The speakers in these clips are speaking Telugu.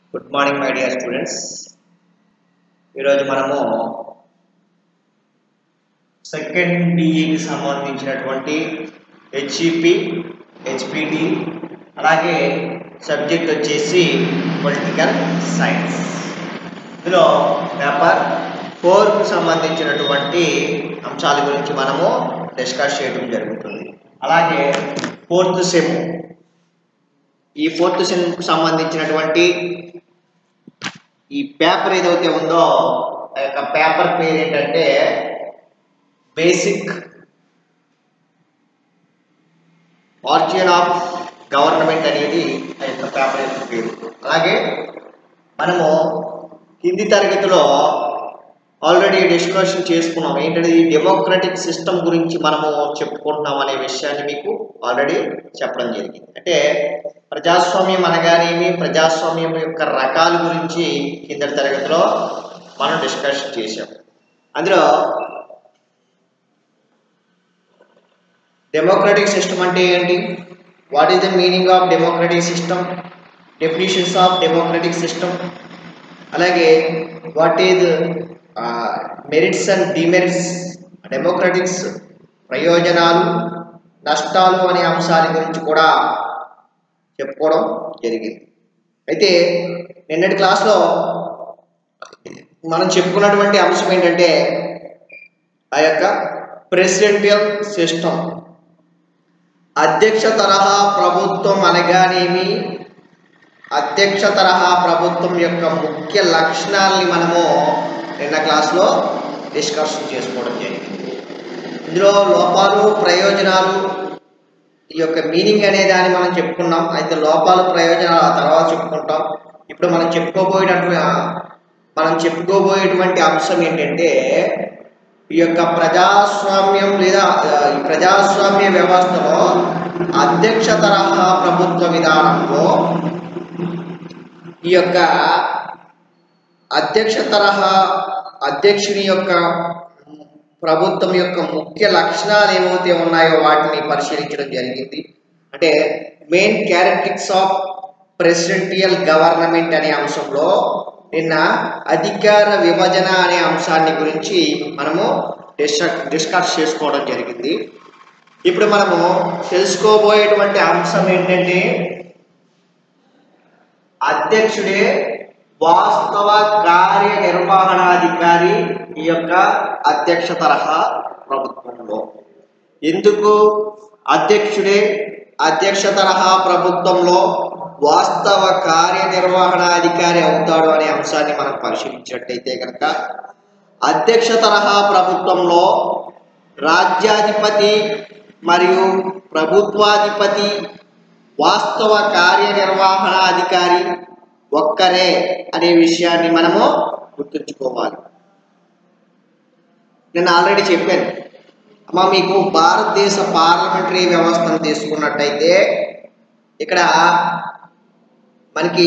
Good morning my dear students ఈరోజు మనము సెకండ్ డిఈకి సంబంధించినటువంటి హెచ్ఈపి హెచ్పిటి అలాగే సబ్జెక్ట్ వచ్చేసి పొలిటికల్ సైన్స్ ఇందులో పేపర్ ఫోర్కు సంబంధించినటువంటి అంశాల గురించి మనము డిస్కస్ చేయడం జరుగుతుంది అలాగే ఫోర్త్ సెమ్ ఈ ఫోర్త్ సెమ్కు సంబంధించినటువంటి ఈ పేపర్ ఏదైతే ఉందో ఆ యొక్క పేపర్ పేరు ఏంటంటే బేసిక్ ఆర్జిన్ ఆఫ్ గవర్నమెంట్ అనేది ఆ యొక్క పేపర్ యొక్క పేరు అలాగే మనము కింది తరగతిలో ఆల్రెడీ డిస్కషన్ చేసుకున్నాం ఏంటంటే ఈ డెమోక్రటిక్ సిస్టమ్ గురించి మనము చెప్పుకుంటున్నాం అనే విషయాన్ని మీకు ఆల్రెడీ చెప్పడం జరిగింది అంటే ప్రజాస్వామ్యం అనగానేమి ప్రజాస్వామ్యం యొక్క రకాల గురించి కిందటి తరగతిలో మనం డిస్కషన్ చేసాం అందులో డెమోక్రటిక్ సిస్టమ్ అంటే ఏంటి what is the meaning of democratic system definitions of democratic system అలాగే what is merits and demerits democratics ప్రయోజనాలు నష్టాలు అనే అంశాల గురించి కూడా చెప్పుకోవడం జరిగింది అయితే నిన్నటి క్లాస్లో మనం చెప్పుకున్నటువంటి అంశం ఏంటంటే ఆ యొక్క ప్రెసిడెంటియల్ సిస్టమ్ అధ్యక్ష తరహా ప్రభుత్వం అనగానేమి అధ్యక్ష తరహా ప్రభుత్వం యొక్క ముఖ్య లక్షణాలని మనము నిన్న క్లాస్లో డిస్కషన్ చేసుకోవడం జరిగింది ఇందులో లోపాలు ప్రయోజనాలు ఈ యొక్క మీనింగ్ అనే దాన్ని మనం చెప్పుకున్నాం అయితే లోపాలు ప్రయోజనాలు ఆ తర్వాత చెప్పుకుంటాం ఇప్పుడు మనం చెప్పుకోబోయేటటువంటి మనం చెప్పుకోబోయేటువంటి అంశం ఏంటంటే ఈ యొక్క ప్రజాస్వామ్యం లేదా ఈ ప్రజాస్వామ్య వ్యవస్థలో అధ్యక్ష తరహా ప్రభుత్వ విధానంలో ఈ యొక్క అధ్యక్ష తరహా అధ్యక్షుని యొక్క ప్రభుత్వం యొక్క ముఖ్య లక్షణాలు ఏవైతే ఉన్నాయో వాటిని పరిశీలించడం జరిగింది అంటే main characteristics of presidential government అనే అంశంలో నిన్న అధికార విభజన అనే అంశాన్ని గురించి మనము డిస్కస్ డిస్కస్ చేసుకోవడం జరిగింది ఇప్పుడు మనము తెలుసుకోబోయేటువంటి అంశం ఏంటంటే అధ్యక్షుడే వాస్తవ కార్యనిర్వహణాధికారి ఈ యొక్క అధ్యక్ష తరహా ప్రభుత్వంలో ఎందుకు అధ్యక్షుడే అధ్యక్ష తరహా ప్రభుత్వంలో వాస్తవ కార్యనిర్వహణాధికారి అవుతాడు అనే అంశాన్ని మనం పరిశీలించినట్టయితే కనుక అధ్యక్ష తరహా ప్రభుత్వంలో రాజ్యాధిపతి మరియు ప్రభుత్వాధిపతి వాస్తవ కార్యనిర్వహణాధికారి ఒక్కరే అనే విషయాన్ని మనము గుర్తుంచుకోవాలి నేను ఆల్రెడీ చెప్పాను అమ్మ మీకు భారతదేశ పార్లమెంటరీ వ్యవస్థను తీసుకున్నట్టయితే ఇక్కడ మనకి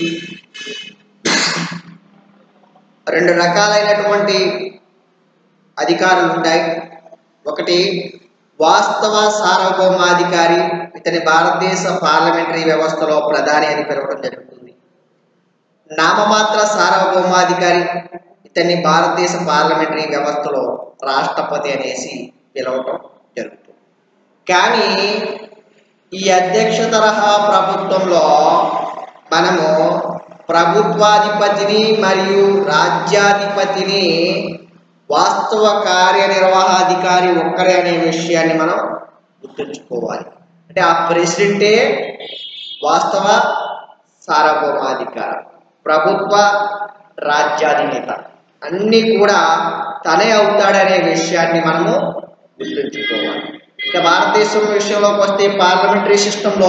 రెండు రకాలైనటువంటి అధికారులు ఉంటాయి ఒకటి వాస్తవ సార్వభౌమాధికారి ఇతని భారతదేశ పార్లమెంటరీ వ్యవస్థలో ప్రధాని అని పిలవడం జరుగుతుంది నామమాత్ర సార్వభౌమాధికారి ఇతన్ని భారతదేశ పార్లమెంటరీ వ్యవస్థలో రాష్ట్రపతి అనేసి పిలవటం జరుగుతుంది కానీ ఈ అధ్యక్ష తరహా ప్రభుత్వంలో మనము ప్రభుత్వాధిపతిని మరియు రాజ్యాధిపతిని వాస్తవ కార్యనిర్వహాధికారి ఒక్కరే అనే విషయాన్ని మనం గుర్తుంచుకోవాలి అంటే ఆ ప్రెసిడెంటే వాస్తవ సార్వభౌమాధికారం ప్రభుత్వ రాజ్యాధినేత అన్నీ కూడా తనే అవుతాడనే విషయాన్ని మనము గుర్తుంచుకోవాలి ఇక భారతదేశం విషయంలోకి వస్తే పార్లమెంటరీ సిస్టంలో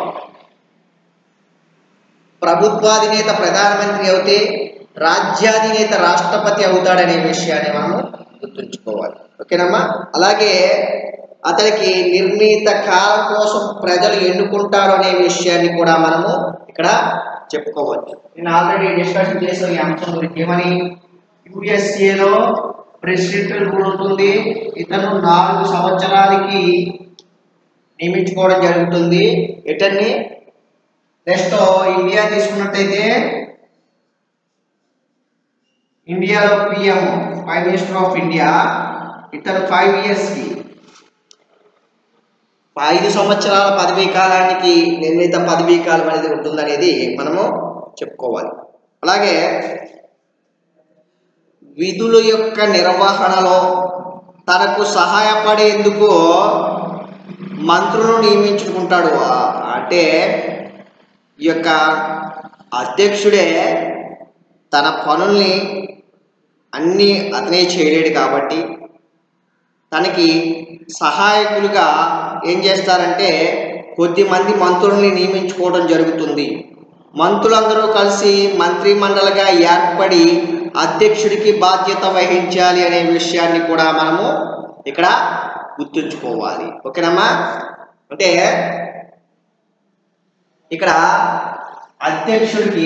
ప్రభుత్వాధినేత ప్రధానమంత్రి అవుతే రాజ్యాధినేత రాష్ట్రపతి అవుతాడనే విషయాన్ని మనము గుర్తుంచుకోవాలి ఓకేనమ్మా అలాగే అతనికి నిర్ణీత కాలం కోసం ప్రజలు ఎన్నుకుంటారు అనే విషయాన్ని కూడా మనము ఇక్కడ చెప్పుకోవచ్చు నేను ఆల్రెడీ డిస్కషన్ చేసిన ఈ అంశం గురించి ఏమని యుఎస్ఏలో ప్రెసిడెంట్ ఉంటుంది ఇతను నాలుగు సంవత్సరాలకి నియమించుకోవడం జరుగుతుంది ఇతన్ని నెక్స్ట్ ఇండియా తీసుకున్నట్టయితే ఇండియాలో PM prime minister of India ఇతను ఫైవ్ ఇయర్స్కి ఐదు సంవత్సరాల పదవీ కాలానికి నిర్ణీత పదవీ కాలం అనేది ఉంటుందనేది మనము చెప్పుకోవాలి అలాగే విధుల యొక్క నిర్వహణలో తనకు సహాయపడేందుకు మంత్రులను నియమించుకుంటాడు ఆ- అంటే ఈ యొక్క అధ్యక్షుడే తన పనుల్ని అన్నీ అతనే చేయలేడు కాబట్టి తనకి సహాయకులుగా ఏం చేస్తారంటే కొద్దిమంది మంత్రుల్ని నియమించుకోవడం జరుగుతుంది మంత్రులందరూ కలిసి మంత్రి మండలిగా ఏర్పడి అధ్యక్షుడికి బాధ్యత వహించాలి అనే విషయాన్ని కూడా మనము ఇక్కడ గుర్తుంచుకోవాలి ఓకేనమ్మా అంటే ఇక్కడ అధ్యక్షుడికి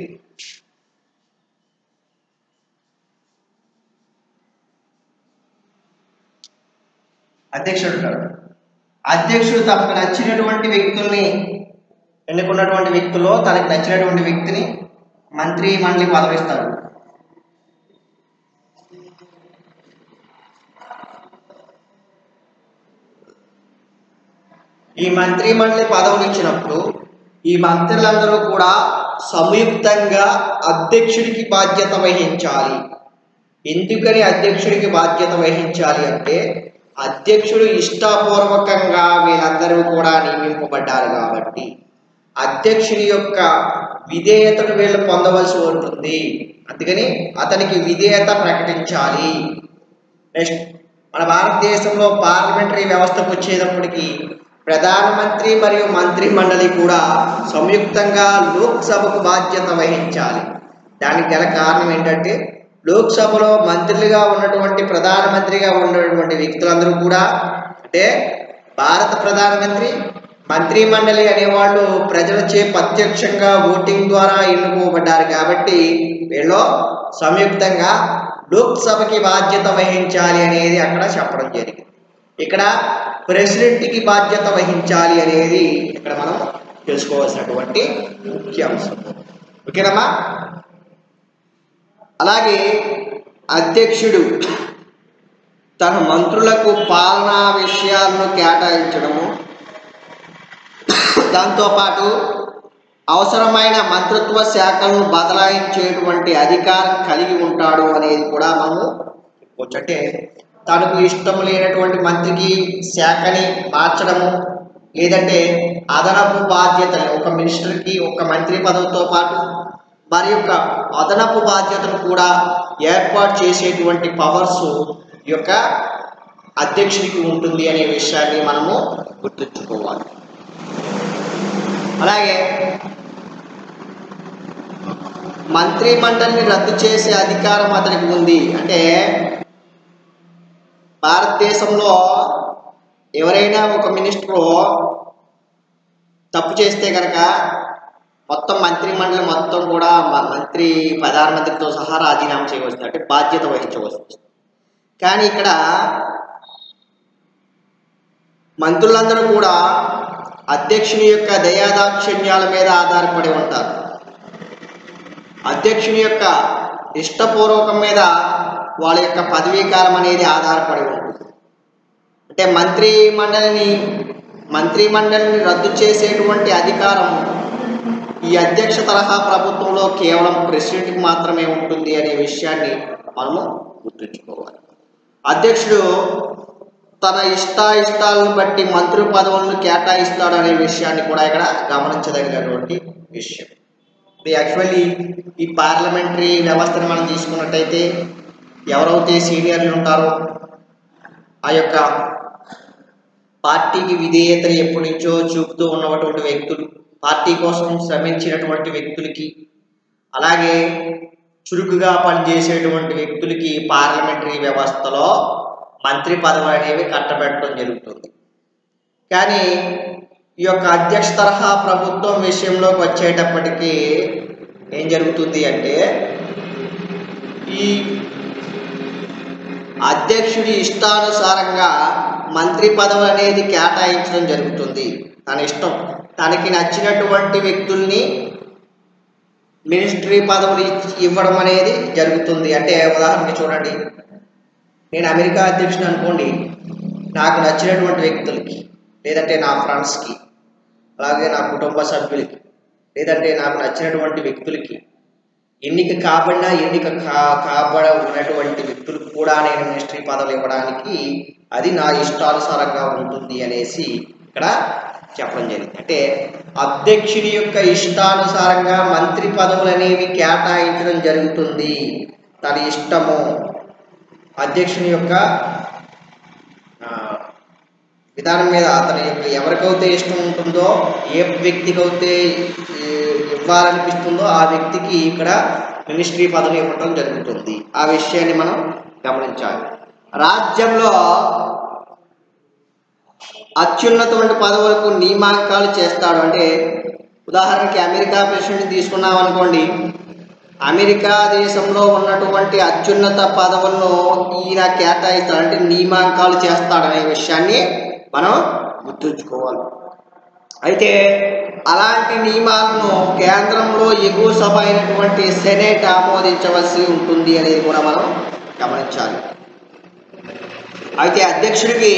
అధ్యక్షుడు ఉంటాడు అధ్యక్షుడు తనకు నచ్చినటువంటి వ్యక్తుల్ని ఎన్నుకున్నటువంటి వ్యక్తుల్లో తనకు నచ్చినటువంటి వ్యక్తిని మంత్రి మండలి పదవిస్తాడు ఈ మంత్రి మండలి పదవులు ఇచ్చినప్పుడు ఈ మంత్రులందరూ కూడా సంయుక్తంగా అధ్యక్షుడికి బాధ్యత వహించాలి ఎందుకని అధ్యక్షుడికి బాధ్యత వహించాలి అంటే అధ్యక్షుడు ఇష్టపూర్వకంగా వీళ్ళందరూ కూడా నియమింపబడ్డారు కాబట్టి అధ్యక్షుని యొక్క విధేయతను వీళ్ళు పొందవలసి ఉంటుంది అందుకని అతనికి విధేయత ప్రకటించాలి నెక్స్ట్ మన భారతదేశంలో పార్లమెంటరీ వ్యవస్థకు వచ్చేటప్పటికి ప్రధానమంత్రి మరియు మంత్రి మండలి కూడా సంయుక్తంగా లోక్సభకు బాధ్యత వహించాలి దానికి గల కారణం ఏంటంటే లోక్సభలో మంత్రులుగా ఉన్నటువంటి ప్రధానమంత్రిగా ఉన్నటువంటి వ్యక్తులందరూ కూడా అంటే భారత ప్రధానమంత్రి మంత్రి మండలి అనేవాళ్ళు ప్రజలచే ప్రత్యక్షంగా ఓటింగ్ ద్వారా ఎన్నుకోబడ్డారు కాబట్టి వీళ్ళు సంయుక్తంగా లోక్సభకి బాధ్యత వహించాలి అనేది అక్కడ చెప్పడం జరిగింది ఇక్కడ ప్రెసిడెంట్కి బాధ్యత వహించాలి అనేది ఇక్కడ మనం తెలుసుకోవాల్సినటువంటి ముఖ్య అంశం ఓకేనమ్మా అలాగే అధ్యక్షుడు తన మంత్రులకు పాలనా విషయాలను కేటాయించడము దాంతోపాటు అవసరమైన మంత్రిత్వ శాఖలను బదలాయించేటువంటి అధికారం కలిగి ఉంటాడు అనేది కూడా మనము చెప్పవచ్చు అంటే తనకు ఇష్టం లేనటువంటి మంత్రికి శాఖని మార్చడము లేదంటే అదనపు బాధ్యతలు ఒక మినిస్టర్కి ఒక మంత్రి పదవితో పాటు మరి యొక్క అదనపు బాధ్యతను కూడా ఏర్పాటు చేసేటువంటి పవర్స్ ఈ యొక్క అధ్యక్షుడికి ఉంటుంది అనే విషయాన్ని మనము గుర్తుంచుకోవాలి అలాగే మంత్రి మండలిని రద్దు చేసే అధికారం అతనికి ఉంది అంటే భారతదేశంలో ఎవరైనా ఒక మినిస్టరు తప్పు చేస్తే కనుక మొత్తం మంత్రి మండలి మొత్తం కూడా మ- మంత్రి ప్రధానమంత్రితో సహా రాజీనామా చేయవలసింది అంటే బాధ్యత వహించవలసి వస్తుంది కానీ ఇక్కడ మంత్రులందరూ కూడా అధ్యక్షుని యొక్క దయాదాక్షిణ్యాల మీద ఆధారపడి ఉంటారు అధ్యక్షుని యొక్క ఇష్టపూర్వకం మీద వాళ్ళ యొక్క పదవీ కాలం అనేది ఆధారపడి ఉంటుంది అంటే మంత్రి మండలిని మంత్రి మండలిని రద్దు చేసేటువంటి అధికారం ఈ అధ్యక్ష తరహా ప్రభుత్వంలో కేవలం ప్రెసిడెంట్కి మాత్రమే ఉంటుంది అనే విషయాన్ని మనము గుర్తుంచుకోవాలి అధ్యక్షుడు తన ఇష్టాయిష్టాలను బట్టి మంత్రి పదవులను కేటాయిస్తాడు అనే విషయాన్ని కూడా ఇక్కడ గమనించదగినటువంటి విషయం ఇది యాక్చువల్లీ ఈ పార్లమెంటరీ వ్యవస్థను మనం తీసుకున్నట్టయితే ఎవరైతే సీనియర్లు ఉంటారో ఆ యొక్క పార్టీకి విధేయతను ఎప్పటి నుంచో చూపుతూ ఉన్నటువంటి వ్యక్తులు పార్టీ కోసం శ్రమించినటువంటి వ్యక్తులకి అలాగే చురుకుగా పనిచేసేటువంటి వ్యక్తులకి పార్లమెంటరీ వ్యవస్థలో మంత్రి పదవులు అనేవి కట్టబెట్టడం జరుగుతుంది కానీ ఈ యొక్క అధ్యక్ష తరహా ప్రభుత్వం విషయంలోకి వచ్చేటప్పటికి ఏం జరుగుతుంది అంటే ఈ అధ్యక్షుడి ఇష్టానుసారంగా మంత్రి పదవి అనేది కేటాయించడం జరుగుతుంది తన ఇష్టం తనకి నచ్చినటువంటి వ్యక్తుల్ని మినిస్ట్రీ పదవులు ఇచ్చి- ఇవ్వడం అనేది జరుగుతుంది అంటే ఉదాహరణకి చూడండి నేను అమెరికా అధ్యక్షుడు అనుకోండి నాకు నచ్చినటువంటి వ్యక్తులకి లేదంటే నా ఫ్రెండ్స్కి అలాగే నా కుటుంబ సభ్యులకి లేదంటే నాకు నచ్చినటువంటి వ్యక్తులకి ఎన్నిక కాబడినా ఎన్నిక కా కాబడ ఉన్నటువంటి వ్యక్తులకు కూడా నేను మినిస్ట్రీ పదవులు ఇవ్వడానికి అది నా ఇష్టానుసారంగా ఉంటుంది అనేసి ఇక్కడ చెప్పడం జరిగింది అంటే అధ్యక్షుడి యొక్క ఇష్టానుసారంగా మంత్రి పదవులు అనేవి కేటాయించడం జరుగుతుంది తన ఇష్టము అధ్యక్షుని యొక్క ఆ, విధానం మీద అతని యొక్క ఎవరికైతే ఇష్టం ఉంటుందో ఏ వ్యక్తికైతే ఈ, ఇవ్వాలనిపిస్తుందో ఆ వ్యక్తికి ఇక్కడ మినిస్ట్రీ పదవి ఇవ్వటం జరుగుతుంది ఆ విషయాన్ని మనం గమనించాలి రాజ్యంలో అత్యున్నతమైన పదవులకు నియామకాలు చేస్తాడు అంటే ఉదాహరణకి అమెరికా ప్రెసిడెంట్ తీసుకున్నాం అనుకోండి అమెరికా దేశంలో ఉన్నటువంటి అత్యున్నత పదవులను ఈయన కేటాయిస్తాడు అంటే నియామకాలు చేస్తాడనే విషయాన్ని మనం గుర్తుంచుకోవాలి అయితే అలాంటి నియమాలను కేంద్రంలో ఎగువ సభ అయినటువంటి సెనేట్ ఆమోదించవలసి ఉంటుంది అనేది కూడా మనం గమనించాలి అయితే అధ్యక్షుడికి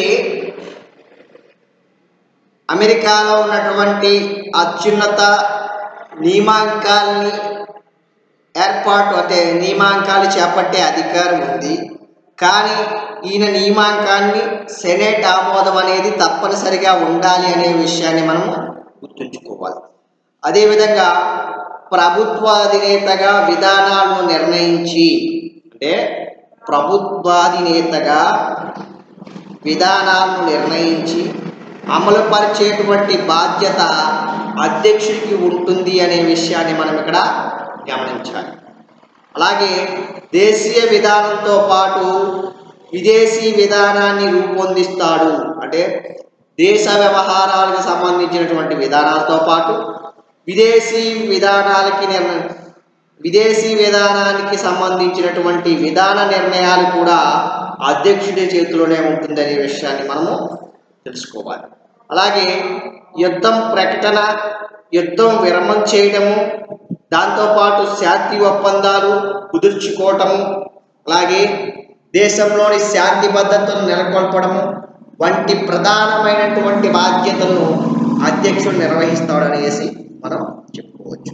అమెరికాలో ఉన్నటువంటి అత్యున్నత నియమాంకాల్ని ఏర్పాటు అంటే నియమాంకాలు చేపట్టే అధికారం ఉంది కానీ ఈయన నియమాంకాన్ని సెనేట్ ఆమోదం అనేది తప్పనిసరిగా ఉండాలి అనే విషయాన్ని మనము గుర్తుంచుకోవాలి అదేవిధంగా ప్రభుత్వాధినేతగా విధానాలను నిర్ణయించి అంటే ప్రభుత్వాధినేతగా విధానాలను నిర్ణయించి అమలుపరిచేటువంటి బాధ్యత అధ్యక్షుడికి ఉంటుంది అనే విషయాన్ని మనం ఇక్కడ గమనించాలి అలాగే దేశీయ విధానంతో పాటు విదేశీ విధానాన్ని రూపొందిస్తాడు అంటే దేశ వ్యవహారాలకు సంబంధించినటువంటి విధానాలతో పాటు విదేశీ విధానాలకి నిర్ణ విదేశీ విధానానికి సంబంధించినటువంటి విధాన నిర్ణయాలు కూడా అధ్యక్షుడి చేతిలోనే ఉంటుందనే విషయాన్ని మనము తెలుసుకోవాలి అలాగే యుద్ధం ప్రకటన యుద్ధం విరమణ చేయడము దాంతోపాటు శాంతి ఒప్పందాలు కుదుర్చుకోవటము అలాగే దేశంలోని శాంతి భద్రతను నెలకొల్పడము వంటి ప్రధానమైనటువంటి బాధ్యతలను అధ్యక్షుడు నిర్వహిస్తాడనేసి మనం చెప్పుకోవచ్చు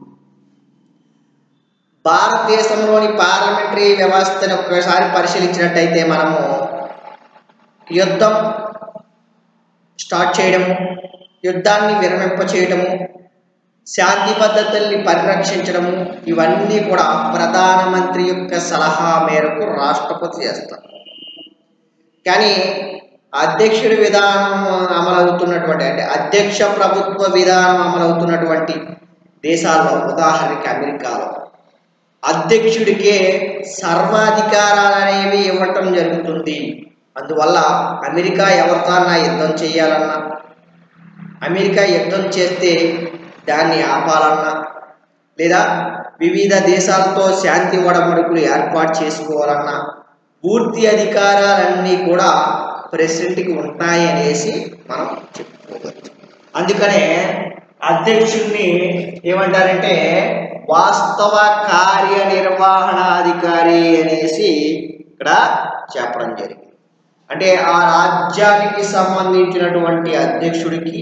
భారతదేశంలోని పార్లమెంటరీ వ్యవస్థను ఒక్కసారి పరిశీలించినట్టయితే మనము యుద్ధం స్టార్ట్ చేయడము యుద్ధాన్ని విరమింప చేయడము శాంతి పద్ధతుల్ని పరిరక్షించడము ఇవన్నీ కూడా ప్రధానమంత్రి యొక్క సలహా మేరకు రాష్ట్రపతి చేస్తారు కానీ అధ్యక్షుడి విధానం అమలవుతున్నటువంటి అంటే అధ్యక్ష ప్రభుత్వ విధానం అమలవుతున్నటువంటి దేశాల్లో ఉదాహరణకి అమెరికాలో అధ్యక్షుడికే సర్వాధికారాలు అనేవి ఇవ్వటం జరుగుతుంది అందువల్ల అమెరికా ఎవరితో యుద్ధం చేయాలన్నా అమెరికా యుద్ధం చేస్తే దాన్ని ఆపాలన్నా లేదా వివిధ దేశాలతో శాంతి ఒడమడుకులు ఏర్పాటు చేసుకోవాలన్నా పూర్తి అధికారాలన్నీ కూడా ప్రెసిడెంట్కి ఉంటాయి అనేసి మనం చెప్పుకోవచ్చు అందుకనే అధ్యక్షుడిని ఏమంటారంటే వాస్తవ కార్యనిర్వహణాధికారి అనేసి ఇక్కడ చెప్పడం జరిగింది అంటే ఆ రాజ్యానికి సంబంధించినటువంటి అధ్యక్షుడికి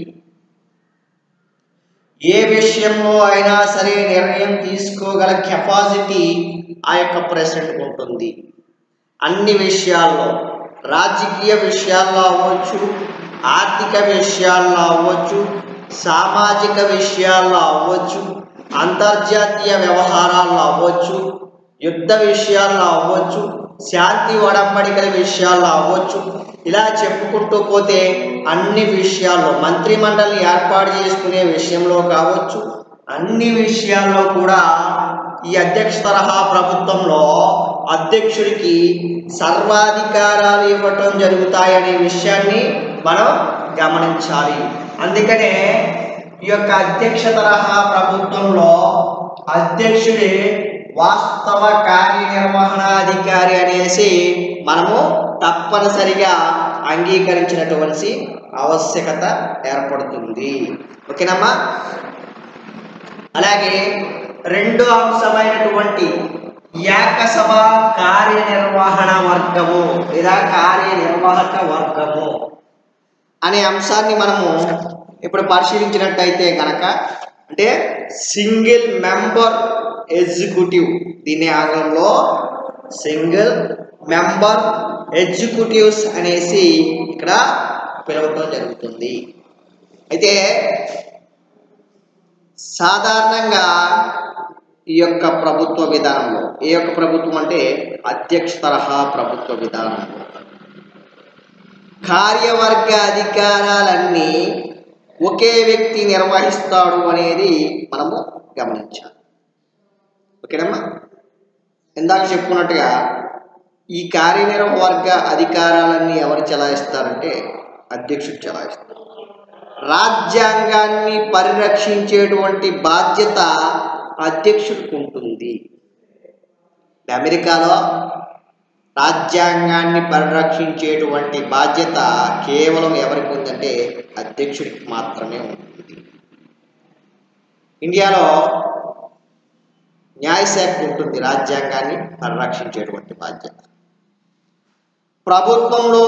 ఏ విషయంలో అయినా సరే నిర్ణయం తీసుకోగల కెపాసిటీ ఆ యొక్క ప్రెసిడెంట్కి ఉంటుంది అన్ని విషయాల్లో రాజకీయ విషయాల్లో అవ్వచ్చు ఆర్థిక విషయాల్లో అవ్వచ్చు సామాజిక విషయాల్లో అవ్వచ్చు అంతర్జాతీయ వ్యవహారాల్లో అవ్వచ్చు యుద్ధ విషయాల్లో అవ్వచ్చు శాంతి ఒడంబడికల విషయాల్లో అవ్వచ్చు ఇలా చెప్పుకుంటూ పోతే అన్ని విషయాల్లో మంత్రిమండలి ఏర్పాటు చేసుకునే విషయంలో కావచ్చు అన్ని విషయాల్లో కూడా ఈ అధ్యక్ష తరహా ప్రభుత్వంలో అధ్యక్షుడికి సర్వాధికారాలు ఇవ్వటం జరుగుతాయనే విషయాన్ని మనం గమనించాలి అందుకనే ఈ యొక్క అధ్యక్ష తరహా ప్రభుత్వంలో అధ్యక్షుడే వాస్తవ కార్యనిర్వహణాధికారి అనేసి మనము తప్పనిసరిగా అంగీకరించినటువంటి ఆవశ్యకత ఏర్పడుతుంది ఓకేనమ్మా అలాగే రెండో అంశమైనటువంటి ఏకసభ కార్యనిర్వహణ వర్గము లేదా కార్యనిర్వాహక వర్గము అనే అంశాన్ని మనము ఇప్పుడు పరిశీలించినట్టయితే గనక అంటే సింగిల్ మెంబర్ ఎగ్జిక్యూటివ్ దీని ఆంగ్లంలో సింగిల్ మెంబర్ ఎగ్జిక్యూటివ్స్ అనేసి ఇక్కడ పిలవటం జరుగుతుంది అయితే సాధారణంగా ఈ యొక్క ప్రభుత్వ విధానంలో ఈ యొక్క ప్రభుత్వం అంటే అధ్యక్ష తరహా ప్రభుత్వ విధానంలో కార్యవర్గ అధికారాలన్నీ ఒకే వ్యక్తి నిర్వహిస్తాడు అనేది మనము గమనించాలి ఓకేనమ్మా ఇందాక చెప్పుకున్నట్టుగా ఈ కార్యనిర్వర్గ అధికారాలన్నీ ఎవరు చెలాయిస్తారంటే అధ్యక్షుడు చెలాయిస్తారు రాజ్యాంగాన్ని పరిరక్షించేటువంటి బాధ్యత అధ్యక్షుడికి ఉంటుంది అమెరికాలో రాజ్యాంగాన్ని పరిరక్షించేటువంటి బాధ్యత కేవలం ఎవరికి ఉందంటే అధ్యక్షుడికి మాత్రమే ఉంటుంది ఇండియాలో న్యాయశాఖ ఉంటుంది రాజ్యాంగాన్ని పరిరక్షించేటువంటి బాధ్యత ప్రభుత్వంలో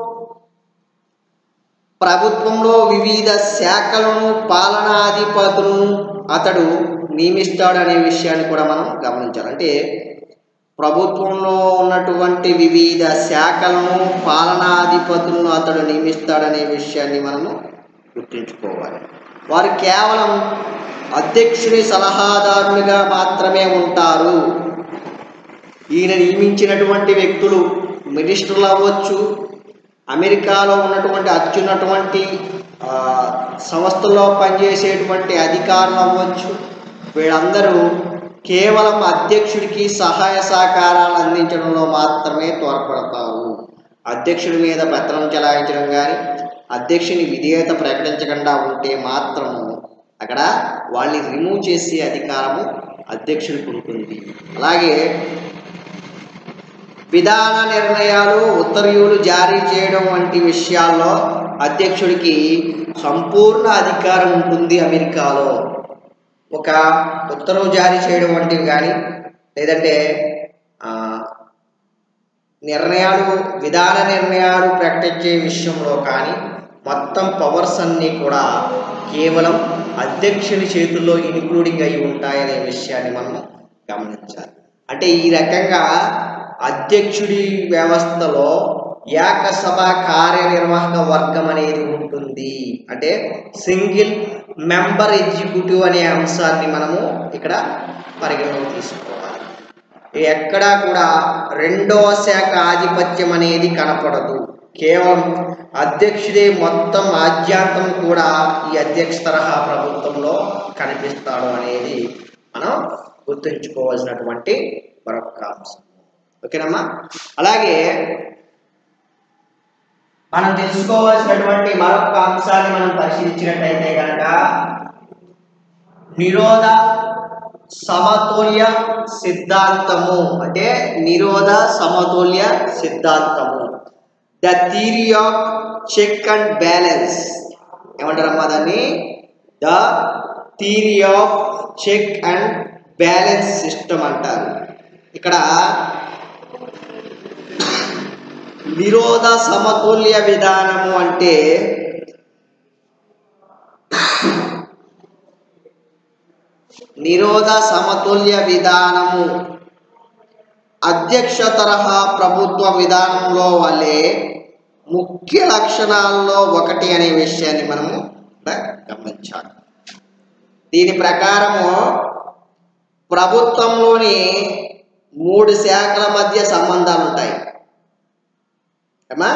ప్రభుత్వంలో వివిధ శాఖలను పాలనాధిపతులను అతడు నియమిస్తాడు అనే విషయాన్ని కూడా మనం గమనించాలి అంటే ప్రభుత్వంలో ఉన్నటువంటి వివిధ శాఖలను పాలనాధిపతులను అతడు నియమిస్తాడనే విషయాన్ని మనము గుర్తుంచుకోవాలి వారు కేవలం అధ్యక్షుని సలహాదారులుగా మాత్రమే ఉంటారు ఈయన నియమించినటువంటి వ్యక్తులు మినిస్టర్లు అవ్వచ్చు అమెరికాలో ఉన్నటువంటి అత్యున్నటువంటి ఆ, సంస్థల్లో పనిచేసేటువంటి అధికారులు అవ్వచ్చు వీళ్ళందరూ కేవలం అధ్యక్షుడికి సహాయ సహకారాలు అందించడంలో మాత్రమే తోడ్పడతారు అధ్యక్షుడి మీద పెత్తనం చెలాయించడం కానీ అధ్యక్షుని విధేయత ప్రకటించకుండా ఉంటే మాత్రము అక్కడ వాళ్ళని రిమూవ్ చేసే అధికారము అధ్యక్షుడికి ఉంటుంది అలాగే విధాన నిర్ణయాలు ఉత్తర్వులు జారీ చేయడం వంటి విషయాల్లో అధ్యక్షుడికి సంపూర్ణ అధికారం ఉంటుంది అమెరికాలో ఒక ఉత్తర్వు జారీ చేయడం వంటివి కానీ లేదంటే ఆ, నిర్ణయాలు విధాన నిర్ణయాలు ప్రకటించే విషయంలో కానీ మొత్తం పవర్స్ అన్నీ కూడా కేవలం అధ్యక్షుని చేతుల్లో ఇన్క్లూడింగ్ అయి ఉంటాయనే విషయాన్ని మనం గమనించాలి అంటే ఈ రకంగా అధ్యక్షుడి వ్యవస్థలో ఏకసభ కార్యనిర్వాహక వర్గం అనేది ఉంటుంది అంటే సింగిల్ మెంబర్ ఎగ్జిక్యూటివ్ అనే అంశాన్ని మనము ఇక్కడ పరిగణలోకి తీసుకోవాలి ఎక్కడా కూడా రెండవ శాఖ ఆధిపత్యం అనేది కనపడదు కేవలం అధ్యక్షుడే మొత్తం ఆద్యాంతం కూడా ఈ అధ్యక్ష తరహా ప్రభుత్వంలో కనిపిస్తాడు అనేది మనం గుర్తుంచుకోవాల్సినటువంటి మరొక అంశం ఓకేనమ్మా అలాగే మనం తెలుసుకోవాల్సినటువంటి మరొక అంశాన్ని మనం పరిశీలించినట్టయితే కనుక నిరోధ సమతుల్య సిద్ధాంతము అంటే నిరోధ సమతుల్య సిద్ధాంతము the theory of check and balance ఏమంటారమ్మా దాన్ని the theory of check and balance system అంటారు ఇక్కడ నిరోధ సమతుల్య విధానము అంటే నిరోధ సమతుల్య విధానము అధ్యక్ష తరహా ప్రభుత్వ విధానంలో వలె ముఖ్య లక్షణాల్లో ఒకటి అనే విషయాన్ని మనము ఇక్కడ గమనించాలి దీని ప్రకారము ప్రభుత్వంలోని మూడు శాఖల మధ్య సంబంధాలు ఉంటాయి ఏమా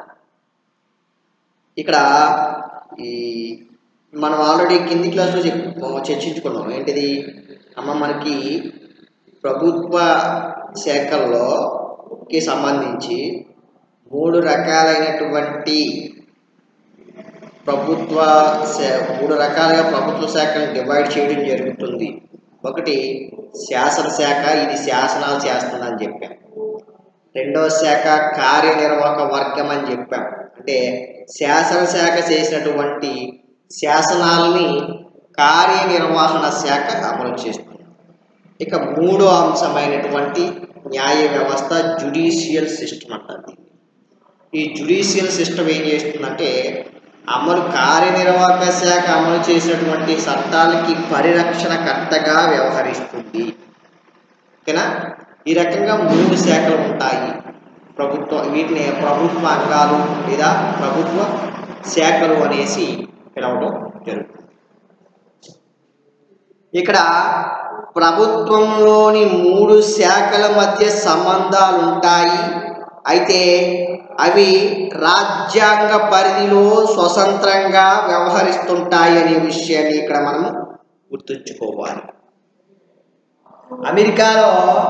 ఇక్కడ ఈ మనం ఆల్రెడీ కింది క్లాస్లో చెప్పు చర్చించుకున్నాం ఏంటిది అమ్మ మనకి ప్రభుత్వ శాఖల్లో కి సంబంధించి మూడు రకాలైనటువంటి ప్రభుత్వ శా- మూడు రకాలుగా ప్రభుత్వ శాఖలను డివైడ్ చేయడం జరుగుతుంది ఒకటి శాసనశాఖ ఇది శాసనాలు చేస్తుందని చెప్పాం రెండవ శాఖ కార్యనిర్వాహక వర్గం అని చెప్పాం అంటే శాసనశాఖ చేసినటువంటి శాసనాలని కార్యనిర్వహణ శాఖ అమలు చేస్తుంది ఇక మూడో అంశమైనటువంటి న్యాయ వ్యవస్థ జుడిషియల్ సిస్టమ్ అంటారు దీన్ని. ఈ జుడిషియల్ సిస్టమ్ ఏం చేస్తుందంటే అమలు కార్యనిర్వాహక శాఖ అమలు చేసినటువంటి చట్టాలకి పరిరక్షణకర్తగా వ్యవహరిస్తుంది ఓకేనా ఈ రకంగా మూడు శాఖలు ఉంటాయి ప్రభుత్వ వీటిని ప్రభుత్వ అంగాలు లేదా ప్రభుత్వ శాఖలు అనేసి పిలవడం జరుగుతుంది ఇక్కడ ప్రభుత్వంలోని మూడు శాఖల మధ్య సంబంధాలు ఉంటాయి అయితే అవి రాజ్యాంగ పరిధిలో స్వతంత్రంగా వ్యవహరిస్తుంటాయి అనే విషయాన్ని ఇక్కడ మనం గుర్తుంచుకోవాలి అమెరికాలో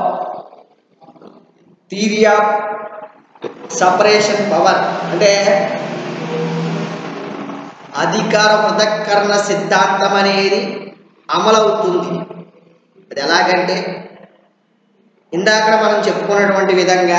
థియరీ ఆఫ్ సపరేషన్ పవర్ అంటే అధికార పృథక్కరణ సిద్ధాంతం అనేది అమలవుతుంది అది ఎలాగంటే ఇందాక మనం చెప్పుకున్నటువంటి విధంగా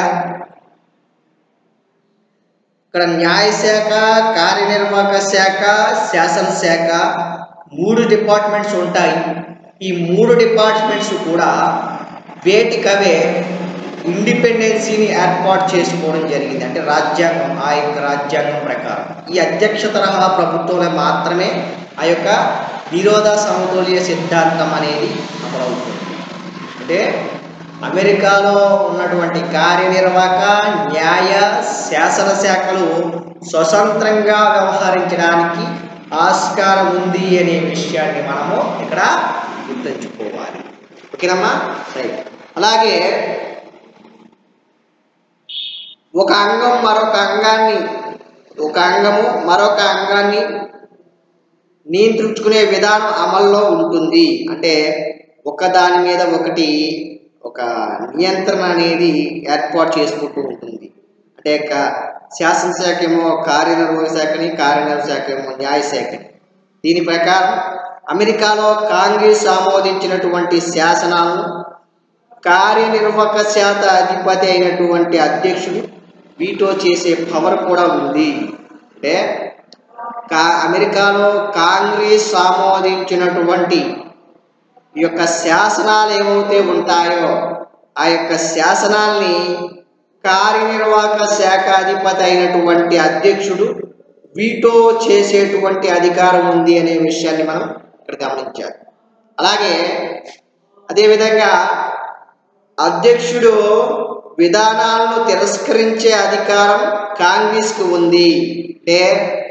ఇక్కడ న్యాయశాఖ కార్యనిర్వాహక శాఖ శాసనశాఖ మూడు డిపార్ట్మెంట్స్ ఉంటాయి ఈ మూడు డిపార్ట్మెంట్స్ కూడా వేటికవే ఇండిపెండెన్సీని ఏర్పాటు చేసుకోవడం జరిగింది అంటే రాజ్యాంగం ఆ యొక్క రాజ్యాంగం ప్రకారం ఈ అధ్యక్ష తరహా ప్రభుత్వంలో మాత్రమే ఆ యొక్క విరోధ సమతుల్య సిద్ధాంతం అనేది అమలవుతుంది అంటే అమెరికాలో ఉన్నటువంటి కార్యనిర్వాహక న్యాయ శాసన శాఖలు స్వతంత్రంగా వ్యవహరించడానికి ఆస్కారం ఉంది అనే విషయాన్ని మనము ఇక్కడ గుర్తుంచుకోవాలి ఓకేనమ్మా రైట్ అలాగే ఒక అంగం మరొక అంగాన్ని ఒక అంగము మరొక అంగాన్ని నియంత్రించుకునే విధానం అమల్లో ఉంటుంది అంటే ఒక దాని మీద ఒకటి ఒక నియంత్రణ అనేది ఏర్పాటు చేసుకుంటూ ఉంటుంది అంటే క- శాసనశాఖ ఏమో కార్యనిర్వాహక శాఖని కార్యనిర్వాహక శాఖ ఏమో న్యాయశాఖని దీని ప్రకారం అమెరికాలో కాంగ్రెస్ ఆమోదించినటువంటి శాసనాలను కార్యనిర్వాహక శాఖ అధిపతి అయినటువంటి అధ్యక్షుడు వీటో చేసే పవర్ కూడా ఉంది అంటే కా అమెరికాలో కాంగ్రెస్ ఆమోదించినటువంటి ఈ యొక్క శాసనాలు ఏవైతే ఉంటాయో ఆ యొక్క శాసనాల్ని కార్యనిర్వాహక శాఖ అధిపతి అయినటువంటి అధ్యక్షుడు వీటో చేసేటువంటి అధికారం ఉంది అనే విషయాన్ని మనం ఇక్కడ గమనించాలి అలాగే అదేవిధంగా అధ్యక్షుడు విధానాలను తిరస్కరించే అధికారం కాంగ్రెస్కి ఉంది అంటే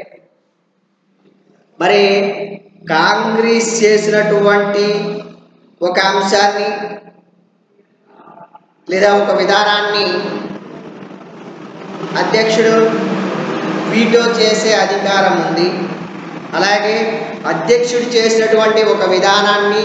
మరి కాంగ్రెస్ చేసినటువంటి ఒక అంశాన్ని లేదా ఒక విధానాన్ని అధ్యక్షుడు వీటో చేసే అధికారం ఉంది అలాగే అధ్యక్షుడు చేసినటువంటి ఒక విధానాన్ని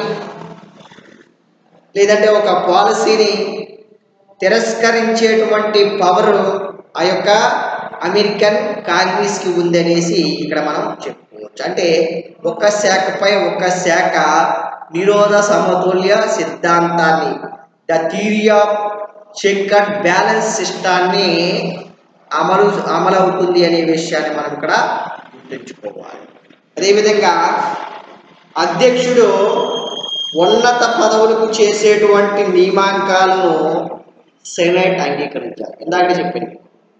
లేదంటే ఒక పాలసీని తిరస్కరించేటువంటి పవర్ ఆ యొక్క అమెరికన్ కాంగ్రెస్కి ఉందనేసి ఇక్కడ మనం చెప్పుకోవచ్చు అంటే ఒక శాఖపై ఒక శాఖ నిరోధ సమతుల్య సిద్ధాంతాన్ని the theory of check and balance సిస్టాన్ని అమలు అమలవుతుంది అనే విషయాన్ని మనం ఇక్కడ గుర్తుంచుకోవాలి అదేవిధంగా అధ్యక్షుడు ఉన్నత పదవులకు చేసేటువంటి నియామకాలను సెనెట్ అంగీకరించాలి ఇందాక చెప్పింది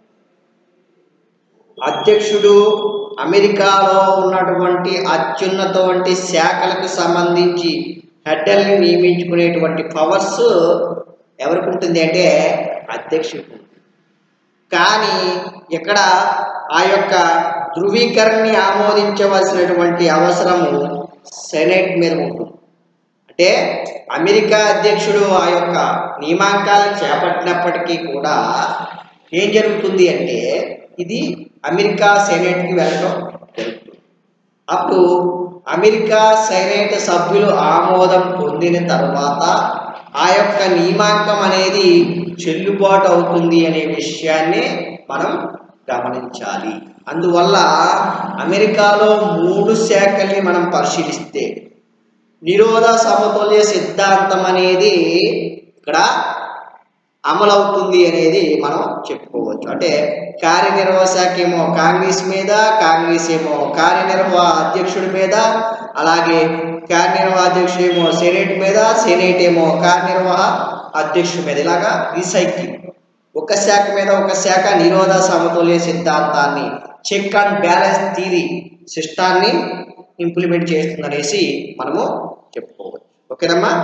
అధ్యక్షుడు అమెరికాలో ఉన్నటువంటి అత్యున్నత వంటి శాఖలకు సంబంధించి హెడ్డల్ని నియమించుకునేటువంటి పవర్స్ ఎవరికి ఉంటుంది అంటే అధ్యక్షుడికి ఉంటుంది. కానీ ఇక్కడ ఆ యొక్క ధృవీకరణని ఆమోదించవలసినటువంటి అవసరము సెనెట్ మీద ఉంటుంది అంటే అమెరికా అధ్యక్షుడు ఆ యొక్క నియామకాలను చేపట్టినప్పటికీ కూడా ఏం జరుగుతుంది అంటే ఇది అమెరికా సెనేట్కి వెళ్ళడం జరుగుతుంది అప్పుడు అమెరికా సెనేట్ సభ్యులు ఆమోదం పొందిన తర్వాత ఆ యొక్క నియామకం అనేది చెల్లుబాటు అవుతుంది అనే విషయాన్ని మనం గమనించాలి అందువల్ల అమెరికాలో మూడు శాఖల్ని మనం పరిశీలిస్తే నిరోధ సమతుల్య సిద్ధాంతం అనేది ఇక్కడ అమలవుతుంది అనేది మనం చెప్పుకోవచ్చు అంటే కార్యనిర్వాహక శాఖ ఏమో కాంగ్రెస్ మీద కాంగ్రెస్ ఏమో కార్యనిర్వాహ అధ్యక్షుడి మీద అలాగే కార్యనిర్వాహ అధ్యక్షుడు ఏమో సెనేట్ మీద సెనేట్ ఏమో కార్యనిర్వాహ అధ్యక్షుడి మీద ఇలాగా రీసైక్లింగ్ ఒక శాఖ మీద ఒక శాఖ నిరోధ సమతుల్య సిద్ధాంతాన్ని చెక్ అండ్ బ్యాలెన్స్ థీరీ సిస్టాన్ని ఇంప్లిమెంట్ చేస్తుందనేసి మనము చెప్పుకోవచ్చు ఓకేనమ్మా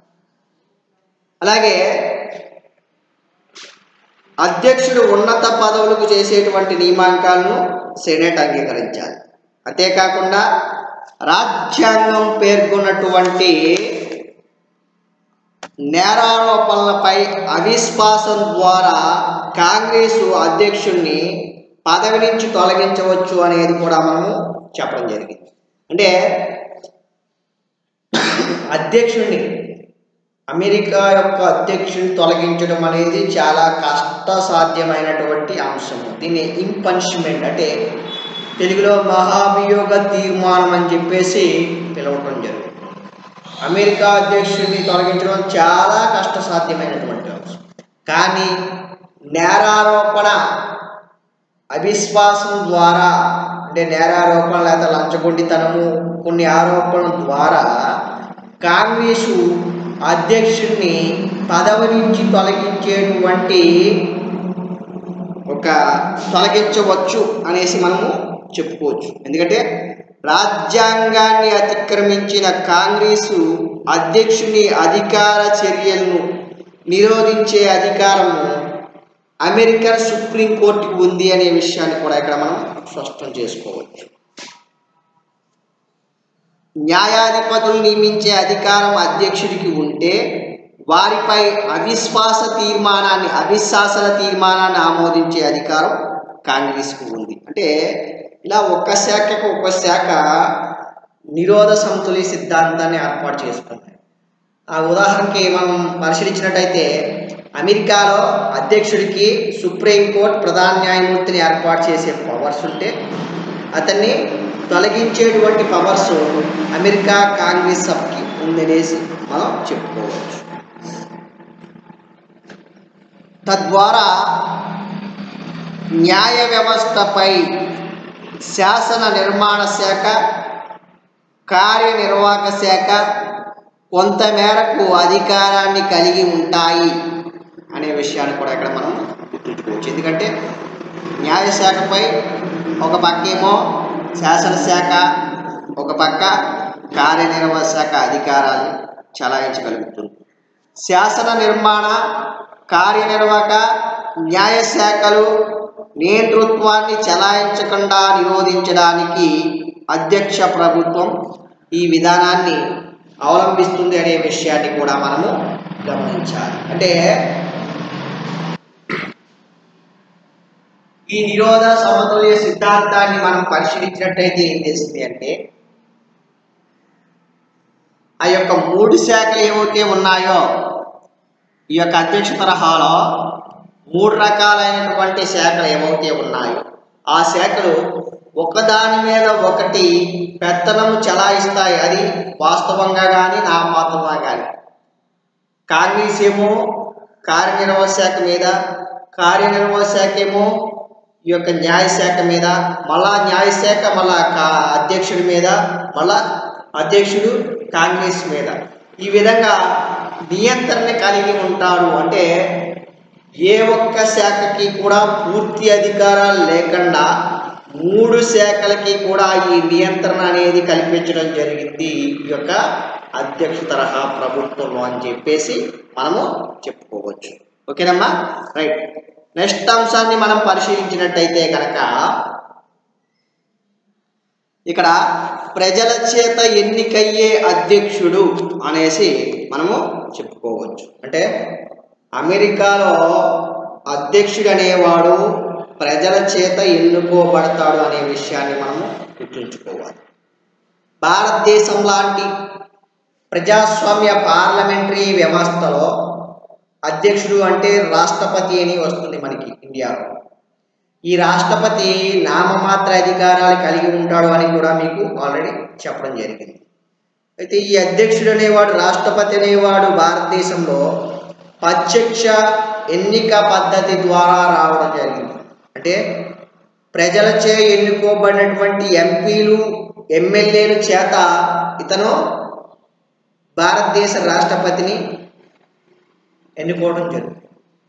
అలాగే అధ్యక్షుడు ఉన్నత పదవులకు చేసేటువంటి నియామకాలను సెనేట్ అంగీకరించాలి అంతేకాకుండా రాజ్యాంగం పేర్కొన్నటువంటి నేరారోపణలపై అవిశ్వాసం ద్వారా కాంగ్రెసు అధ్యక్షుడిని పదవి నుంచి తొలగించవచ్చు అనేది కూడా మనము చెప్పడం జరిగింది అంటే అధ్యక్షుడిని అమెరికా యొక్క అధ్యక్షుడిని తొలగించడం అనేది చాలా కష్టసాధ్యమైనటువంటి అంశం దీన్ని ఇంపనిష్మెంట్ అంటే తెలుగులో మహాభియోగ తీర్మానం అని చెప్పేసి పిలవటం జరుగుతుంది అమెరికా అధ్యక్షుడిని తొలగించడం చాలా కష్టసాధ్యమైనటువంటి అంశం కానీ నేరారోపణ అవిశ్వాసం ద్వారా అంటే నేరారోపణ లేదా లంచగొండితనము కొన్ని ఆరోపణల ద్వారా కాంగ్రెసు అధ్యక్షుడిని పదవి నుంచి తొలగించేటువంటి ఒక తొలగించవచ్చు అనేసి మనము చెప్పుకోవచ్చు ఎందుకంటే రాజ్యాంగాన్ని అతిక్రమించిన కాంగ్రెసు అధ్యక్షుని అధికార చర్యలను నిరోధించే అధికారము అమెరికన్ సుప్రీంకోర్టుకి ఉంది అనే విషయాన్ని కూడా ఇక్కడ మనం స్పష్టం చేసుకోవచ్చు న్యాయాధిపతులు నియమించే అధికారం అధ్యక్షుడికి ఉంటే వారిపై అవిశ్వాస తీర్మానాన్ని అవిశ్వాసన తీర్మానాన్ని ఆమోదించే అధికారం కాంగ్రెస్కు ఉంది అంటే ఇలా ఒక్క శాఖకు ఒక శాఖ నిరోధ సమతుల్య సిద్ధాంతాన్ని ఏర్పాటు చేసుకున్నాయి ఆ ఉదాహరణకి మనం పరిశీలించినట్టయితే అమెరికాలో అధ్యక్షుడికి సుప్రీంకోర్టు ప్రధాన న్యాయమూర్తిని ఏర్పాటు చేసే పవర్స్ ఉంటే అతన్ని తొలగించేటువంటి పవర్స్ అమెరికా కాంగ్రెస్ సభకి ఉందనేసి మనం చెప్పుకోవచ్చు తద్వారా న్యాయ వ్యవస్థపై శాసన నిర్మాణ శాఖ కార్యనిర్వాహక శాఖ కొంతమేరకు అధికారాన్ని కలిగి ఉంటాయి అనే విషయాన్ని కూడా ఇక్కడ మనం గుర్తుంచుకోవచ్చు ఎందుకంటే న్యాయశాఖపై ఒక పక్కేమో శాసనశాఖ ఒక పక్క కార్యనిర్వాహక శాఖ అధికారాలు చలాయించగలుగుతుంది శాసన నిర్మాణ కార్యనిర్వాహక న్యాయశాఖలు నేతృత్వాన్ని చలాయించకుండా నిరోధించడానికి అధ్యక్ష ప్రభుత్వం ఈ విధానాన్ని అవలంబిస్తుంది అనే విషయాన్ని కూడా మనము గమనించాలి అంటే ఈ నిరోధ సమతుల్య సిద్ధాంతాన్ని మనం పరిశీలించినట్టయితే ఏం చేస్తుంది అంటే ఆ యొక్క మూడు శాఖలు ఏవైతే ఉన్నాయో ఈ యొక్క అధ్యక్ష తరహాలో మూడు రకాలైనటువంటి శాఖలు ఏవైతే ఉన్నాయో ఆ శాఖలు ఒకదాని మీద ఒకటి పెత్తనము చలాయిస్తాయి అది వాస్తవంగా కానీ నామమాత్రంగా కానీ కాంగ్రెస్ ఏమో కార్యనిర్వాహక శాఖ మీద కార్యనిర్వాహక శాఖ ఏమో ఈ యొక్క న్యాయశాఖ మీద మళ్ళా న్యాయశాఖ మళ్ళా కా అధ్యక్షుడి మీద మళ్ళా అధ్యక్షుడు కాంగ్రెస్ మీద ఈ విధంగా నియంత్రణ కలిగి ఉంటారు అంటే ఏ ఒక్క శాఖకి కూడా పూర్తి అధికారాలు లేకుండా మూడు శాఖలకి కూడా ఈ నియంత్రణ అనేది కల్పించడం జరిగింది ఈ యొక్క అధ్యక్ష తరహా ప్రభుత్వంలో అని చెప్పేసి మనము చెప్పుకోవచ్చు ఓకేనమ్మా రైట్ నెక్స్ట్ అంశాన్ని మనం పరిశీలించినట్టయితే కనుక ఇక్కడ ప్రజల చేత ఎన్నికయ్యే అధ్యక్షుడు అనేసి మనము చెప్పుకోవచ్చు అంటే అమెరికాలో అధ్యక్షుడు అనేవాడు ప్రజల చేత ఎన్నుకోబడతాడు అనే విషయాన్ని మనము గుర్తుంచుకోవాలి భారతదేశం లాంటి ప్రజాస్వామ్య పార్లమెంటరీ వ్యవస్థలో అధ్యక్షుడు అంటే రాష్ట్రపతి అని వస్తుంది మనకి ఇండియాలో ఈ రాష్ట్రపతి నామమాత్ర అధికారాలు కలిగి ఉంటాడు అని కూడా మీకు ఆల్రెడీ చెప్పడం జరిగింది అయితే ఈ అధ్యక్షుడు అనేవాడు రాష్ట్రపతి అనేవాడు భారతదేశంలో ప్రత్యక్ష ఎన్నిక పద్ధతి ద్వారా రావడం జరిగింది అంటే ప్రజలచే ఎన్నుకోబడినటువంటి ఎంపీలు ఎమ్మెల్యేల చేత ఇతను భారతదేశ రాష్ట్రపతిని ఎన్నుకోవడం జరుగుతుంది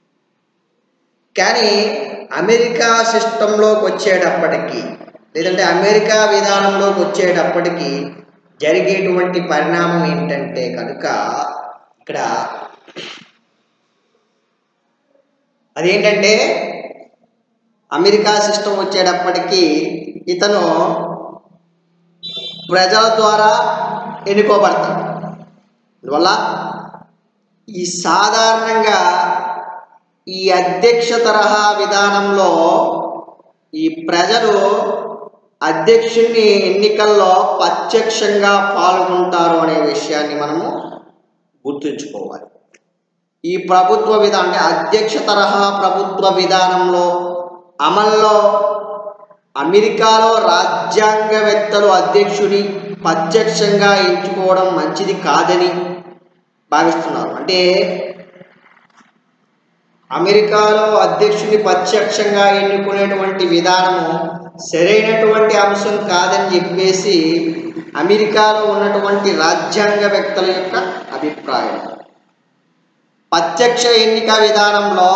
కానీ అమెరికా సిస్టంలోకి వచ్చేటప్పటికి లేదంటే అమెరికా విధానంలోకి వచ్చేటప్పటికి జరిగేటువంటి పరిణామం ఏంటంటే కనుక ఇక్కడ అదేంటంటే అమెరికా సిస్టమ్ వచ్చేటప్పటికి ఇతను ప్రజల ద్వారా ఎన్నుకోబడతాడు అందువల్ల ఈ సాధారణంగా ఈ అధ్యక్ష తరహా విధానంలో ఈ ప్రజలు అధ్యక్షుని ఎన్నికల్లో ప్రత్యక్షంగా పాల్గొంటారు అనే విషయాన్ని మనము గుర్తుంచుకోవాలి ఈ ప్రభుత్వ విధానం అంటే అధ్యక్ష తరహా ప్రభుత్వ విధానంలో అమల్లో అమెరికాలో రాజ్యాంగవేత్తలు అధ్యక్షుని ప్రత్యక్షంగా ఎంచుకోవడం మంచిది కాదని భావిస్తున్నారు అంటే అమెరికాలో అధ్యక్షుని ప్రత్యక్షంగా ఎన్నుకునేటువంటి విధానము సరైనటువంటి అంశం కాదని చెప్పేసి అమెరికాలో ఉన్నటువంటి రాజ్యాంగవేత్తల యొక్క అభిప్రాయం ప్రత్యక్ష ఎన్నిక విధానంలో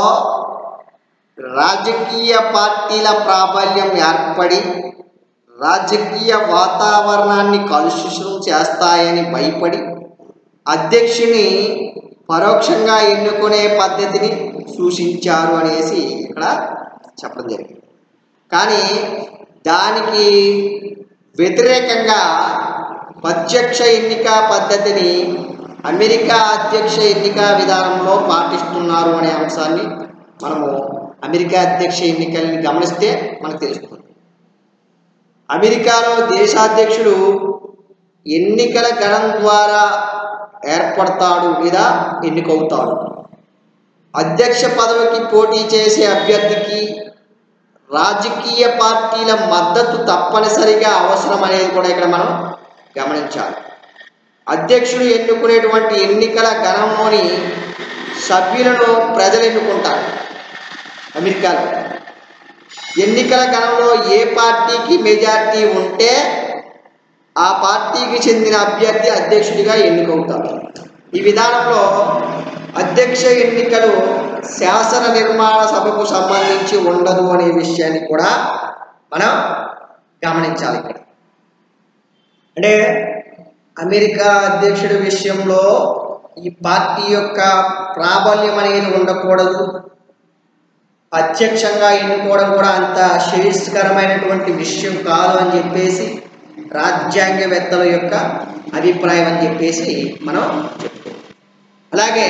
రాజకీయ పార్టీల ప్రాబల్యం ఏర్పడి రాజకీయ వాతావరణాన్ని కలుషితం చేస్తాయని భయపడి అధ్యక్షుని పరోక్షంగా ఎన్నుకునే పద్ధతిని సూచించారు అనేసి ఇక్కడ చెప్పడం జరిగింది కానీ దానికి వ్యతిరేకంగా ప్రత్యక్ష ఎన్నిక పద్ధతిని అమెరికా అధ్యక్ష ఎన్నిక విధానంలో పాటిస్తున్నారు అనే అంశాన్ని మనము అమెరికా అధ్యక్ష ఎన్నికల్ని గమనిస్తే మనకు తెలుస్తుంది అమెరికాలో దేశాధ్యక్షుడు ఎన్నికల గణం ద్వారా ఏర్పడతాడు లేదా ఎన్నికవుతాడు అధ్యక్ష పదవికి పోటీ చేసే అభ్యర్థికి రాజకీయ పార్టీల మద్దతు తప్పనిసరిగా అవసరం అనేది కూడా ఇక్కడ మనం గమనించాలి అధ్యక్షుడు ఎన్నుకునేటువంటి ఎన్నికల గణంలోని సభ్యులను ప్రజలు ఎన్నుకుంటారు అమెరికాలో ఎన్నికల గణంలో ఏ పార్టీకి మెజార్టీ ఉంటే ఆ పార్టీకి చెందిన అభ్యర్థి అధ్యక్షుడిగా ఎన్నికవుతాడు ఈ విధానంలో అధ్యక్ష ఎన్నికలు శాసన నిర్మాణ సభకు సంబంధించి ఉండదు అనే విషయాన్ని కూడా మనం గమనించాలి ఇక్కడ అంటే అమెరికా అధ్యక్షుడి విషయంలో ఈ పార్టీ యొక్క ప్రాబల్యం అనేది ఉండకూడదు ప్రత్యక్షంగా ఎన్నుకోవడం కూడా అంత శ్రేయస్కరమైనటువంటి విషయం కాదు అని చెప్పేసి రాజ్యాంగవేత్తల యొక్క అభిప్రాయం అని చెప్పేసి మనం చెప్పుకోవాలి అలాగే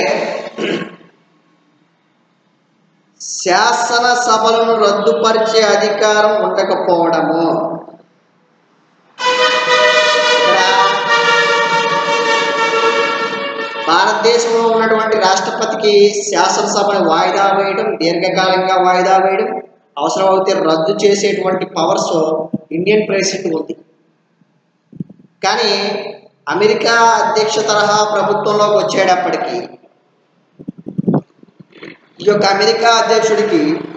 శాసన సభలను రద్దుపరిచే అధికారం ఉండకపోవడము ఇక్కడ భారతదేశంలో ఉన్నటువంటి రాష్ట్రపతికి శాసనసభను వాయిదా వేయడం దీర్ఘకాలంగా వాయిదా వేయడం అవసరమైతే రద్దు చేసేటువంటి పవర్స్ ఇండియన్ ప్రెసిడెంట్ ఉంది కానీ అమెరికా అధ్యక్ష తరహా ప్రభుత్వంలోకి వచ్చేటప్పటికి ఈ యొక్క అమెరికా అధ్యక్షుడికి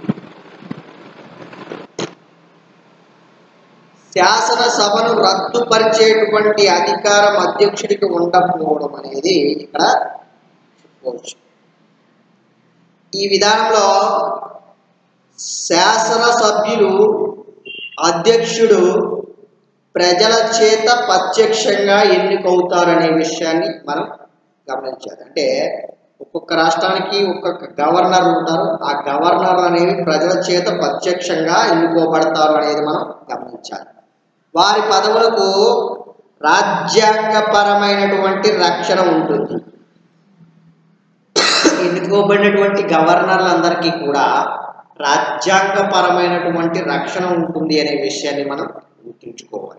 శాసనసభను రద్దుపరిచేటువంటి అధికారం అధ్యక్షుడికి ఉండకపోవడం అనేది ఇక్కడ చెప్పుకోవచ్చు ఈ విధానంలో శాసన సభ్యులు అధ్యక్షుడు ప్రజల చేత ప్రత్యక్షంగా ఎన్నికవుతారనే విషయాన్ని మనం గమనించాలి అంటే ఒక్కొక్క రాష్ట్రానికి ఒక్కొక్క గవర్నర్ ఉంటారు ఆ గవర్నర్ అనేవి ప్రజల చేత ప్రత్యక్షంగా ఎన్నుకోబడతారు అనేది మనం గమనించాలి వారి పదవులకు రాజ్యాంగపరమైనటువంటి రక్షణ ఉంటుంది ఎన్నుకోబడినటువంటి గవర్నర్లందరికీ కూడా రాజ్యాంగపరమైనటువంటి రక్షణ ఉంటుంది అనే విషయాన్ని మనం గుర్తుంచుకోవాలి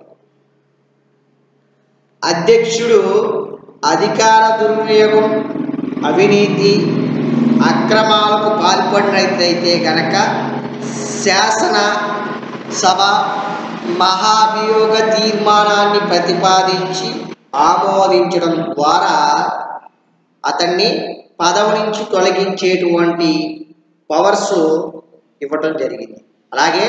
అధ్యక్షుడు అధికార దుర్వినియోగం అవినీతి అక్రమాలకు పాల్పడినట్లయితే గనక శాసన సభ మహాభియోగ తీర్మానాన్ని ప్రతిపాదించి ఆమోదించడం ద్వారా అతన్ని పదవి నుంచి తొలగించేటువంటి పవర్స్ ఇవ్వటం జరిగింది అలాగే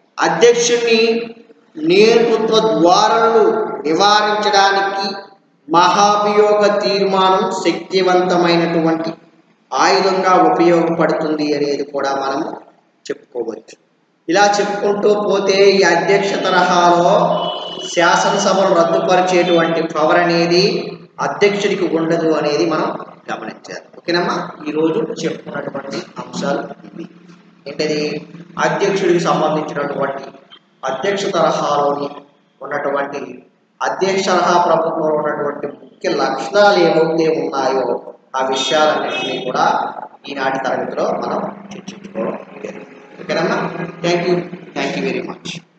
అధ్యక్షుడిని నేతృత్వ ద్వారాలు నివారించడానికి మహాభియోగ తీర్మానం శక్తివంతమైనటువంటి ఆయుధంగా ఉపయోగపడుతుంది అనేది కూడా మనము చెప్పుకోవచ్చు ఇలా చెప్పుకుంటూ పోతే ఈ అధ్యక్ష తరహాలో శాసనసభను రద్దుపరిచేటువంటి పవర్ అనేది అధ్యక్షుడికి ఉండదు అనేది మనం గమనించాలి ఓకేనమ్మా ఈరోజు చెప్పుకున్నటువంటి అంశాలు ఇవి ఏంటది అధ్యక్షుడికి సంబంధించినటువంటి అధ్యక్ష తరహాలోని ఉన్నటువంటి అధ్యక్ష తరహా ప్రభుత్వంలో ఉన్నటువంటి ముఖ్య లక్షణాలు ఏవైతే ఉన్నాయో ఆ విషయాలన్నింటినీ కూడా ఈనాటి తరగతిలో మనం చర్చించుకోవడం జరిగింది ఓకేనమ్మా thank you thank you very much